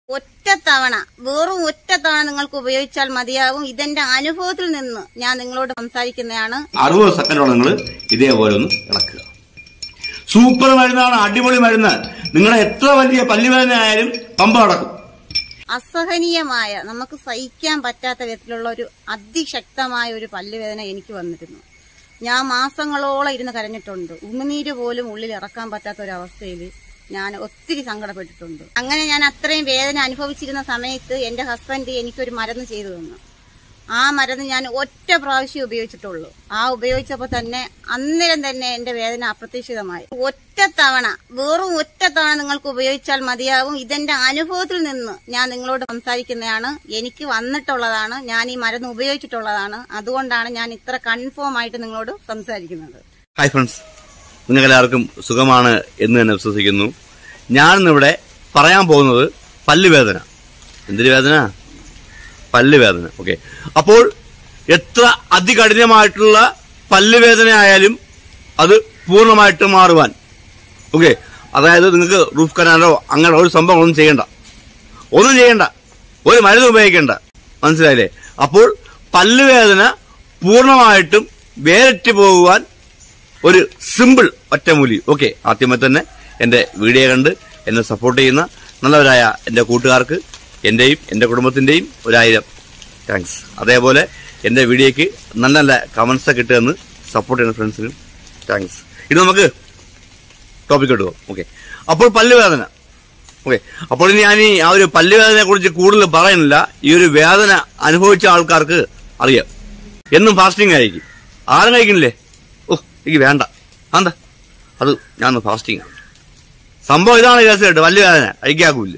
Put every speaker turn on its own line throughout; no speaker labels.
ഒറ്റ തവണ വെറും ഒറ്റ തവണ നിങ്ങൾക്ക് ഉപയോഗിച്ചാൽ മതിയാകും ഇതെന്റെ അനുഭവത്തിൽ നിന്ന് ഞാൻ നിങ്ങളോട് സംസാരിക്കുന്നതാണ്
അറുപത് സെക്കൻഡോളം നിങ്ങൾ ഇതേപോലെ ഒന്ന് ഇളക്കുക സൂപ്പർ മരുന്നാണ് അടിപൊളി മരുന്ന് നിങ്ങളെ എത്ര വലിയ പല്ലുവേദന ആയാലും പമ്പ നടക്കും
അസഹനീയമായ നമുക്ക് സഹിക്കാൻ പറ്റാത്ത വിധത്തിലുള്ള ഒരു അതിശക്തമായ ഒരു പല്ലുവേദന എനിക്ക് വന്നിരുന്നു ഞാൻ മാസങ്ങളോളം ഇരുന്ന് കരഞ്ഞിട്ടുണ്ട് ഉമിനീര് പോലും ഉള്ളിൽ ഇറക്കാൻ പറ്റാത്ത ഒരു അവസ്ഥയിൽ ഞാൻ ഒത്തിരി സങ്കടപ്പെട്ടിട്ടുണ്ട് അങ്ങനെ ഞാൻ അത്രയും വേദന അനുഭവിച്ചിരുന്ന സമയത്ത് എന്റെ ഹസ്ബൻഡ് എനിക്കൊരു മരുന്ന് ചെയ്തു തന്നു ആ മരുന്ന് ഞാൻ ഒറ്റ പ്രാവശ്യം ഉപയോഗിച്ചിട്ടുള്ളൂ ആ ഉപയോഗിച്ചപ്പോൾ തന്നെ അന്നേരം തന്നെ എന്റെ വേദന അപ്രതീക്ഷിതമായി ഒറ്റ തവണ വെറും ഒറ്റ തവണ നിങ്ങൾക്ക് ഉപയോഗിച്ചാൽ മതിയാകും ഇതെന്റെ അനുഭവത്തിൽ നിന്ന് ഞാൻ നിങ്ങളോട് സംസാരിക്കുന്നതാണ് എനിക്ക് വന്നിട്ടുള്ളതാണ് ഞാൻ ഈ മരുന്ന് ഉപയോഗിച്ചിട്ടുള്ളതാണ് അതുകൊണ്ടാണ് ഞാൻ ഇത്ര കൺഫേം ആയിട്ട് നിങ്ങളോട് സംസാരിക്കുന്നത്
ഹായ് ഫ്രണ്ട്സ് നിങ്ങൾക്ക് എല്ലാവർക്കും സുഖമാണ് എന്ന് തന്നെ വിശ്വസിക്കുന്നു ഞാനിന്നിവിടെ പറയാൻ പോകുന്നത് പല്ലുവേദന എന്തൊരു വേദന പല്ലുവേദന ഓക്കെ അപ്പോൾ എത്ര അതികഠിനമായിട്ടുള്ള പല്ലുവേദന ആയാലും അത് പൂർണ്ണമായിട്ട് മാറുവാൻ ഓക്കെ അതായത് നിങ്ങൾക്ക് റൂഫ് കനാലോ അങ്ങനെ ഒരു സംഭവങ്ങളൊന്നും ചെയ്യണ്ട ഒന്നും ചെയ്യണ്ട ഒരു മരുന്ന് ഉപയോഗിക്കണ്ട മനസ്സിലായില്ലേ അപ്പോൾ പല്ലുവേദന പൂർണ്ണമായിട്ടും വേറിട്ട് പോകുവാൻ ഒരു സിമ്പിൾ ഒറ്റമൂലി ഓക്കെ ആദ്യമേ തന്നെ എന്റെ വീഡിയോ കണ്ട് എന്നെ സപ്പോർട്ട് ചെയ്യുന്ന നല്ലവരായ എന്റെ കൂട്ടുകാർക്ക് എന്റെയും എന്റെ കുടുംബത്തിന്റെയും ഒരായിരം താങ്ക്സ് അതേപോലെ എന്റെ വീഡിയോയ്ക്ക് നല്ല നല്ല കമന്റ്സ് ഒക്കെ ഇട്ടുതന്ന് സപ്പോർട്ട് ചെയ്യുന്ന ഫ്രണ്ട്സിനും താങ്ക്സ് ഇത് നമുക്ക് ടോപ്പിക് ഇടുക ഓക്കെ അപ്പോൾ പല്ലുവേദന ഓക്കെ അപ്പോൾ ഇനി ഞാൻ ഈ ആ ഒരു പല്ലുവേദനയെ കുറിച്ച് കൂടുതൽ പറയുന്നില്ല ഈ ഒരു വേദന അനുഭവിച്ച ആൾക്കാർക്ക് അറിയാം എന്നും ഫാസ്റ്റിംഗ് ആയിരിക്കും ആരും കഴിക്കണില്ലേ ഓ എനിക്ക് വേണ്ട എന്താ അത് ഞാൻ ഫാസ്റ്റിംഗ് ആണ് സംഭവം ഇതാണ് കേസ് കേട്ടോ പല്ലുവേദന കഴിക്കാക്കൂല്ല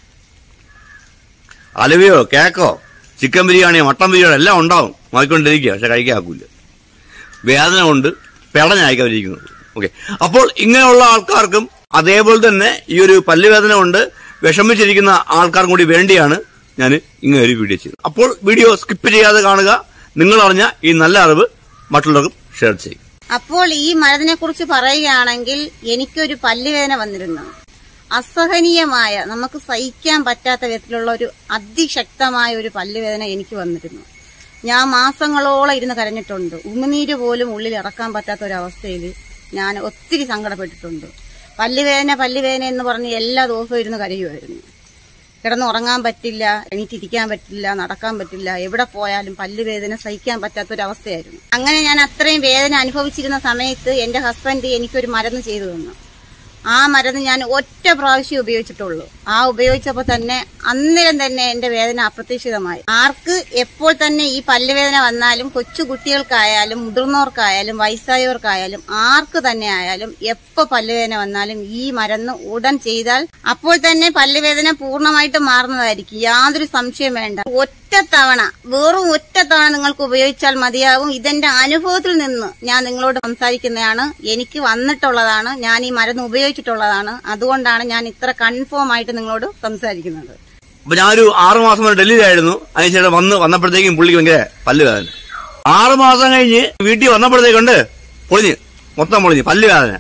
അലുവയോ കേക്കോ ചിക്കൻ ബിരിയാണിയോ മട്ടൻ ബിരിയാണി എല്ലാം ഉണ്ടാവും നോക്കിക്കൊണ്ടിരിക്കുക പക്ഷെ കഴിക്കാക്കൂല വേദന കൊണ്ട് പെടഞ്ഞായിക്കാതിരിക്കുന്നത് ഓക്കെ അപ്പോൾ ഇങ്ങനെയുള്ള ആൾക്കാർക്കും അതേപോലെ തന്നെ ഈ ഒരു പല്ലുവേദന കൊണ്ട് വിഷമിച്ചിരിക്കുന്ന ആൾക്കാർക്കും കൂടി വേണ്ടിയാണ് ഞാൻ ഇങ്ങനെ ഒരു വീഡിയോ ചെയ്തത് അപ്പോൾ വീഡിയോ സ്കിപ്പ് ചെയ്യാതെ കാണുക നിങ്ങൾ അറിഞ്ഞ ഈ നല്ല അറിവ് മറ്റുള്ളവർക്കും ഷെയർ ചെയ്യും
അപ്പോൾ ഈ മരുന്നിനെ കുറിച്ച് പറയുകയാണെങ്കിൽ എനിക്കൊരു പല്ലുവേദന വന്നിരുന്നു അസഹനീയമായ നമുക്ക് സഹിക്കാൻ പറ്റാത്ത വിധത്തിലുള്ള ഒരു അതിശക്തമായ ഒരു പല്ലുവേദന എനിക്ക് വന്നിരുന്നു ഞാൻ മാസങ്ങളോളം ഇരുന്ന് കരഞ്ഞിട്ടുണ്ട് ഉമിനീര് പോലും ഉള്ളിൽ ഇറക്കാൻ പറ്റാത്ത ഒരു അവസ്ഥയിൽ ഞാൻ ഒത്തിരി സങ്കടപ്പെട്ടിട്ടുണ്ട് പല്ലുവേദന പല്ലുവേദന എന്ന് പറഞ്ഞ് എല്ലാ ദിവസവും ഇരുന്ന് കരയുമായിരുന്നു കിടന്നുറങ്ങാൻ പറ്റില്ല എണീറ്റിരിക്കാൻ പറ്റില്ല നടക്കാൻ പറ്റില്ല എവിടെ പോയാലും പല്ലുവേദന സഹിക്കാൻ പറ്റാത്തൊരവസ്ഥയായിരുന്നു അങ്ങനെ ഞാൻ അത്രയും വേദന അനുഭവിച്ചിരുന്ന സമയത്ത് എന്റെ ഹസ്ബൻഡ് എനിക്കൊരു മരുന്ന് ചെയ്തു തന്നു ആ മരുന്ന് ഞാൻ ഒറ്റ പ്രാവശ്യം ഉപയോഗിച്ചിട്ടുള്ളൂ ആ ഉപയോഗിച്ചപ്പോൾ തന്നെ അന്നേരം തന്നെ എന്റെ വേദന അപ്രതീക്ഷിതമായി ആർക്ക് എപ്പോൾ തന്നെ ഈ പല്ലുവേദന വന്നാലും കൊച്ചു കുട്ടികൾക്കായാലും മുതിർന്നവർക്കായാലും വയസ്സായവർക്കായാലും ആർക്ക് തന്നെ ആയാലും എപ്പോ പല്ലുവേദന വന്നാലും ഈ മരുന്ന് ഉടൻ ചെയ്താൽ അപ്പോൾ തന്നെ പല്ലുവേദന പൂർണ്ണമായിട്ട് മാറുന്നതായിരിക്കും യാതൊരു സംശയം വേണ്ട ഒറ്റ തവണ വെറും ഒറ്റ തവണ നിങ്ങൾക്ക് ഉപയോഗിച്ചാൽ മതിയാകും ഇതെന്റെ അനുഭവത്തിൽ നിന്ന് ഞാൻ നിങ്ങളോട് സംസാരിക്കുന്നതാണ് എനിക്ക് വന്നിട്ടുള്ളതാണ് ഞാൻ ഈ മരുന്ന് ഉപയോഗിച്ചിട്ടുള്ളതാണ് അതുകൊണ്ടാണ് ഞാൻ ഇത്ര കൺഫേം ആയിട്ട് നിങ്ങളോട് സംസാരിക്കുന്നത്
അപ്പൊ ഞാനൊരു ആറു മാസം വരെ ഡൽഹിയിലായിരുന്നു അതിനുശേഷം വന്ന് വന്നപ്പോഴത്തേക്കും പുള്ളിക്ക് ഭയങ്കര പല്ല് വേദന ആറു മാസം കഴിഞ്ഞ് വീട്ടിൽ വന്നപ്പോഴത്തേക്കുണ്ട് പൊളിഞ്ഞ് മൊത്തം പൊളിഞ്ഞ് പല്ല് വേദന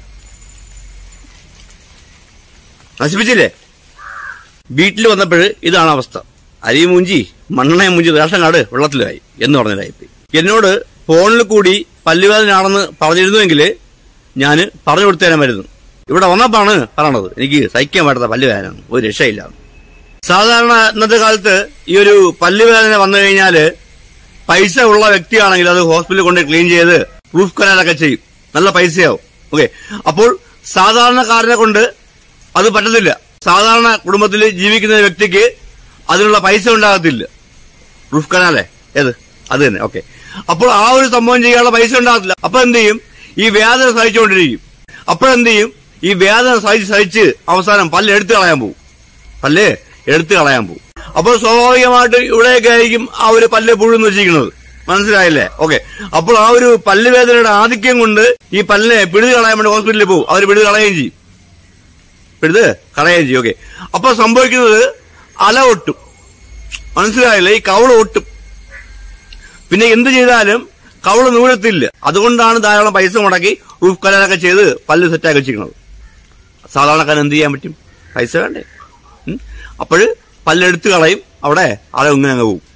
നശിപ്പിച്ചില്ലേ വീട്ടിൽ വന്നപ്പോൾ ഇതാണ് അവസ്ഥ അരി മൂഞ്ചി മണ്ണെണ്ണയും മൂഞ്ചി റേഷൻ കാർഡ് വെള്ളത്തിലായി എന്ന് പറഞ്ഞതായിപ്പോയി എന്നോട് ഫോണിൽ കൂടി പല്ലുവേദനയാണെന്ന് പറഞ്ഞിരുന്നുവെങ്കിൽ ഞാൻ പറഞ്ഞു കൊടുത്തേരാൻ വരുന്നു ഇവിടെ വന്നപ്പോഴാണ് പറയണത് എനിക്ക് സഹിക്കാൻ പറ്റാത്ത പല്ലുവേദന ഒരു രക്ഷയില്ല സാധാരണ ഇന്നത്തെ കാലത്ത് ഈ ഒരു പല്ലുവേദന വന്നു കഴിഞ്ഞാല് പൈസ ഉള്ള വ്യക്തിയാണെങ്കിൽ അത് ഹോസ്പിറ്റലിൽ കൊണ്ട് ക്ലീൻ ചെയ്ത് പ്രൂഫ് കനാലൊക്കെ ചെയ്യും നല്ല പൈസയാവും ഓക്കെ അപ്പോൾ സാധാരണക്കാരനെ കൊണ്ട് അത് പറ്റത്തില്ല സാധാരണ കുടുംബത്തിൽ ജീവിക്കുന്ന വ്യക്തിക്ക് അതിനുള്ള പൈസ ഉണ്ടാകത്തില്ല റൂഫ് കനാലേ ഏത് അത് തന്നെ ഓക്കെ അപ്പോൾ ആ ഒരു സംഭവം ചെയ്യാനുള്ള പൈസ ഉണ്ടാകത്തില്ല അപ്പൊ എന്ത് ചെയ്യും ഈ വേദന സഹിച്ചുകൊണ്ടിരിക്കും അപ്പോഴെന്ത് ചെയ്യും ഈ വേദന സഹിച്ച് സഹിച്ച് അവസാനം പല്ല് എടുത്തു കളയാൻ പോകും പല്ല് എടുത്തു കളയാൻ പോകും അപ്പോൾ സ്വാഭാവികമായിട്ട് ഇവിടെയൊക്കെ ആയിരിക്കും ആ ഒരു പല്ല് പുഴുന്ന് വെച്ചിരിക്കുന്നത് മനസ്സിലായില്ലേ ഓക്കെ അപ്പോൾ ആ ഒരു പല്ല് വേദനയുടെ ആധിക്യം കൊണ്ട് ഈ പല്ലിനെ പിഴുത് കളയാൻ വേണ്ടി ഹോസ്പിറ്റലിൽ പോകും അവർ പിഴുത് കളയുകയും ചെയ്യും പിഴുത് കളയുകയും ചെയ്യും ഓക്കെ അപ്പൊ സംഭവിക്കുന്നത് അല ഒട്ടും മനസ്സിലായില്ലേ ഈ കവള് ഒട്ടും പിന്നെ എന്ത് ചെയ്താലും കവള് നൂരത്തില്ല അതുകൊണ്ടാണ് ധാരാളം പൈസ മുടക്കി റൂഫ് കലാനൊക്കെ ചെയ്ത് പല്ല് സെറ്റാക്കി വെച്ചിരിക്കുന്നത് സാധാരണക്കാരൻ എന്ത് ചെയ്യാൻ പറ്റും പൈസ വേണ്ടേ അപ്പോൾ പല്ലെടുത്ത് കളയും അവിടെ ആളെ ഇങ്ങനെ അങ്ങ് പോകും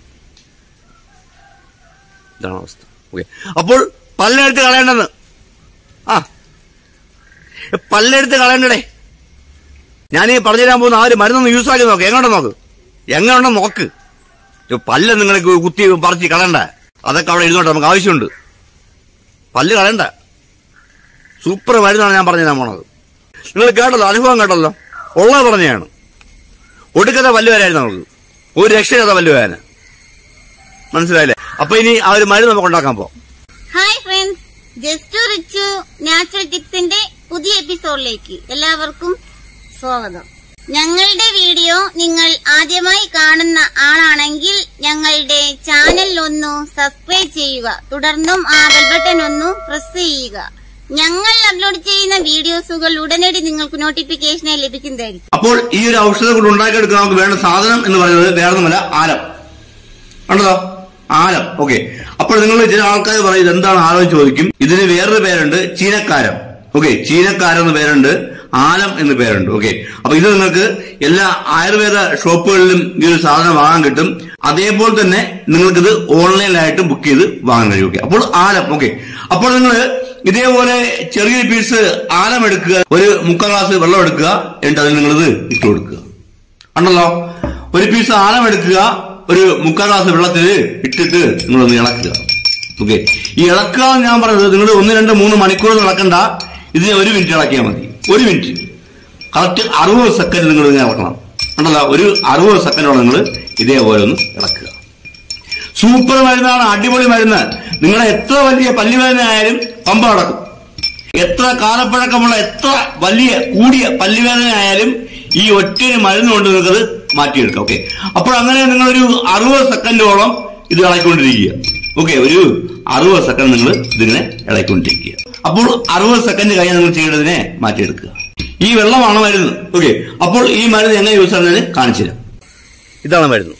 ഇതാണ് അവസ്ഥ ഓക്കെ അപ്പോൾ പല്ലെടുത്ത് കളയേണ്ടെന്ന് ആ പല്ലെടുത്ത് കളയണ്ടേ ഞാൻ ഈ പറഞ്ഞു തരാൻ പോകുന്ന ആ ഒരു മരുന്നൊന്ന് യൂസ് ആക്കി നോക്ക് എങ്ങോട്ട് നോക്ക് എങ്ങോട്ട് നോക്ക് ഇത് പല്ല് നിങ്ങൾ കുത്തി പറിച്ച് കളയണ്ട അതൊക്കെ അവിടെ ഇരുന്നോട്ടെ നമുക്ക് ആവശ്യമുണ്ട് പല്ല് കളയണ്ട സൂപ്പർ മരുന്നാണ് ഞാൻ പറഞ്ഞു തരാൻ പോണത് നിങ്ങൾ കേട്ടല്ലോ അനുഭവം കേട്ടല്ലോ ഉള്ളത് പറഞ്ഞതാണ് ഒടുക്കത്തെ പല്ല് വരായിരുന്നു നമുക്ക് ഒരു രക്ഷയില്ലാത്ത പല്ല് വരാന് മനസ്സിലായില്ലേ അപ്പൊ ഇനി ആ ഒരു മരുന്ന് നമുക്ക് ഉണ്ടാക്കാൻ പോവാം
hi friends just rich natural ടിപ്സിന്റെ പുതിയ എപ്പിസോഡിലേക്ക് എല്ലാവർക്കും സ്വാഗതം ഞങ്ങളുടെ വീഡിയോ നിങ്ങൾ ആദ്യമായി കാണുന്ന ആളാണെങ്കിൽ ഞങ്ങളുടെ ചാനൽ ഒന്ന് സബ്സ്ക്രൈബ് ചെയ്യുക തുടർന്നും ആ ബെൽ ബട്ടൺ ഒന്ന് പ്രസ് ചെയ്യുക ഞങ്ങൾ അപ്ലോഡ് ചെയ്യുന്ന വീഡിയോസുകൾ ഉടനടി നിങ്ങൾക്ക് നോട്ടിഫിക്കേഷനായി ലഭിക്കുന്നതായിരിക്കും
അപ്പോൾ ഈ ഒരു ഔഷധം കൊണ്ട് ഉണ്ടാക്കിയെടുക്കാൻ നമുക്ക് വേണ്ട സാധനം എന്ന് പറയുന്നത് വേറൊന്നുമല്ല ആലം ഉണ്ടല്ലോ ആലം ഓക്കെ അപ്പോൾ നിങ്ങൾ ചില ആൾക്കാർ പറയും ഇതെന്താണ് ആലം എന്ന് ചോദിക്കും ഇതിന് വേറൊരു പേരുണ്ട് ചീനക്കാരം ഓക്കെ ചീനക്കാരം എന്ന് പേരുണ്ട് ആലം എന്ന് പേരുണ്ട് ഓക്കെ അപ്പൊ ഇത് നിങ്ങൾക്ക് എല്ലാ ആയുർവേദ ഷോപ്പുകളിലും ഈ ഒരു സാധനം വാങ്ങാൻ കിട്ടും അതേപോലെ തന്നെ നിങ്ങൾക്കിത് ഓൺലൈനിലായിട്ട് ബുക്ക് ചെയ്ത് വാങ്ങാൻ കഴിയും ഓക്കെ അപ്പോൾ ആലം ഓക്കെ അപ്പോൾ നിങ്ങൾ ഇതേപോലെ ചെറിയൊരു പീസ് ആലം എടുക്കുക ഒരു മുക്കാൽ ഗ്ലാസ് വെള്ളം എടുക്കുക എന്നിട്ട് അതിൽ നിങ്ങളിത് ഇട്ട് കൊടുക്കുക ഉണ്ടല്ലോ ഒരു പീസ് ആലം എടുക്കുക ഒരു മുക്കാൽ ഗ്ലാസ് വെള്ളത്തിൽ ഇട്ടിട്ട് നിങ്ങളൊന്ന് ഇളക്കുക ഓക്കെ ഈ ഇളക്കുക എന്ന് ഞാൻ പറഞ്ഞത് നിങ്ങൾ ഒന്ന് രണ്ട് മൂന്ന് മണിക്കൂർ ഇളക്കണ്ട ഇതിനെ ഒരു മിനിറ്റ് ഇളക്കിയാൽ മതി ഒരു മിനിറ്റ് കറക്റ്റ് അറുപത് സെക്കൻഡ് നിങ്ങൾ ഇങ്ങനെ ഇളക്കണം ഉണ്ടല്ലോ ഒരു അറുപത് സെക്കൻഡോളം നിങ്ങൾ ഇതേപോലെ ഒന്ന് ഇളക്കുക സൂപ്പർ മരുന്നാണ് അടിപൊളി മരുന്ന് നിങ്ങളെ എത്ര വലിയ പല്ലുവേദന ആയാലും പമ്പ നടക്കും എത്ര കാലപ്പഴക്കമുള്ള എത്ര വലിയ കൂടിയ പല്ലുവേദന ആയാലും ഈ ഒറ്റൊരു മരുന്ന് കൊണ്ട് നിങ്ങൾക്കത് മാറ്റിയെടുക്കാം ഓക്കെ അപ്പോൾ അങ്ങനെ നിങ്ങളൊരു അറുപത് സെക്കൻഡോളം ഇത് ഇളക്കിക്കൊണ്ടിരിക്കുക ഓക്കെ ഒരു അറുപത് സെക്കൻഡ് നിങ്ങൾ ഇതിങ്ങനെ ഇളക്കിക്കൊണ്ടിരിക്കുക അപ്പോൾ അറുപത് സെക്കൻഡ് കഴിഞ്ഞാൽ നിങ്ങൾ ചെയ്യേണ്ടതിനെ മാറ്റിയെടുക്കുക ഈ വെള്ളമാണ് മരുന്ന് ഓക്കെ അപ്പോൾ ഈ മരുന്ന് എങ്ങനെ യൂസ് ചെയ്യുന്നതിന് കാണിച്ചു തരാം ഇതാണ് മരുന്ന്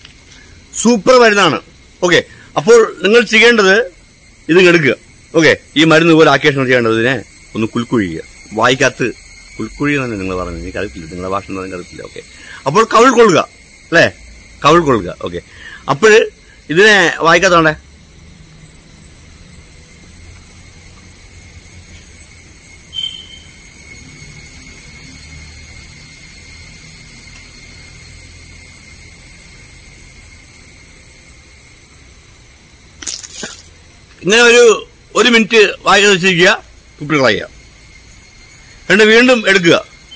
സൂപ്പർ മരുന്നാണ് ഓക്കെ അപ്പോൾ നിങ്ങൾ ചെയ്യേണ്ടത് ഇത് എടുക്കുക ഓക്കെ ഈ മരുന്ന് പോലെ ആക്കിയ ശേഷം ചെയ്യേണ്ടത് ഇതിനെ ഒന്ന് കുൽക്കുഴിക്കുക വായിക്കകത്ത് കുൽക്കുഴി എന്നാണ് നിങ്ങൾ പറഞ്ഞത് എനിക്ക് അറിയത്തില്ല നിങ്ങളുടെ ഭാഷ എന്താ എനിക്ക് അറിയത്തില്ല ഓക്കെ അപ്പോൾ കവിൾ കൊള്ളുക അല്ലേ കവിൾ കൊള്ളുക ഓക്കെ അപ്പോൾ ഇതിനെ വായിക്കാത്തോണ്ടേ ഇങ്ങനെ ഒരു ഒരു മിനിറ്റ് വായിക്കാൻ വെച്ചിരിക്കുക തുപ്പി കളയുക എന്നിട്ട് വീണ്ടും എടുക്കുക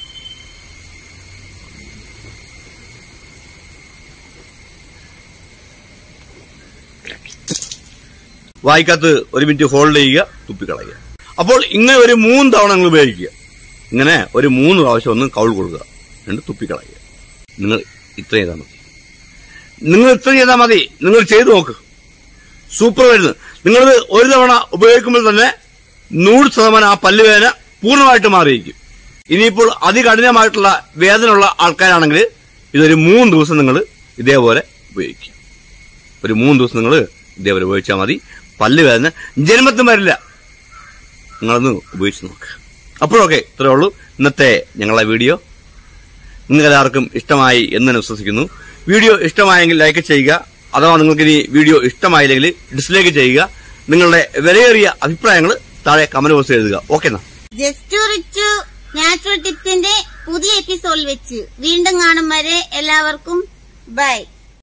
വായിക്കകത്ത് ഒരു മിനിറ്റ് ഹോൾഡ് ചെയ്യുക തുപ്പി കളയുക അപ്പോൾ ഇങ്ങനെ ഒരു മൂന്ന് തവണ നിങ്ങൾ ഉപയോഗിക്കുക ഇങ്ങനെ ഒരു മൂന്ന് പ്രാവശ്യം ഒന്ന് കൗൾ കൊടുക്കുക എന്നിട്ട് തുപ്പി കളയുക നിങ്ങൾ ഇത്ര ചെയ്താൽ മതി നിങ്ങൾ ഇത്ര ചെയ്താൽ മതി നിങ്ങൾ ചെയ്തു നോക്ക് സൂപ്പർ മരുന്ന് നിങ്ങളിത് ഒരു തവണ ഉപയോഗിക്കുമ്പോൾ തന്നെ നൂറ് ശതമാനം ആ പല്ലുവേദന പൂർണ്ണമായിട്ട് മാറിയിരിക്കും ഇനിയിപ്പോൾ അതികഠിനമായിട്ടുള്ള വേദന ഉള്ള ആൾക്കാരാണെങ്കിൽ ഇതൊരു മൂന്ന് ദിവസം നിങ്ങൾ ഇതേപോലെ ഉപയോഗിക്കുക ഒരു മൂന്ന് ദിവസം നിങ്ങൾ ഇതേപോലെ ഉപയോഗിച്ചാൽ മതി പല്ലുവേദന ജന്മത്തും വരില്ല നിങ്ങളൊന്ന് ഉപയോഗിച്ച് നോക്കുക അപ്പോഴൊക്കെ ഇത്രയേ ഉള്ളൂ ഇന്നത്തെ ഞങ്ങളുടെ വീഡിയോ നിങ്ങൾക്ക് എല്ലാവർക്കും ഇഷ്ടമായി എന്ന് ഞാൻ വിശ്വസിക്കുന്നു വീഡിയോ ഇഷ്ടമായെങ്കിൽ ലൈക്ക് ചെയ്യുക അഥവാ നിങ്ങൾക്ക് ഇനി വീഡിയോ ഇഷ്ടമായില്ലെങ്കിൽ ഡിസ്ലൈക്ക് ചെയ്യുക നിങ്ങളുടെ വിലയേറിയ അഭിപ്രായങ്ങൾ താഴെ കമന്റ് ബോക്സിൽ എഴുതുക ഓക്കെ എന്നാ
ജസ്റ്റ് റിച്ച് നാച്ചുറൽ ടിപ്സിന്റെ പുതിയ എപ്പിസോഡിൽ വെച്ച് വീണ്ടും കാണും വരെ എല്ലാവർക്കും ബൈ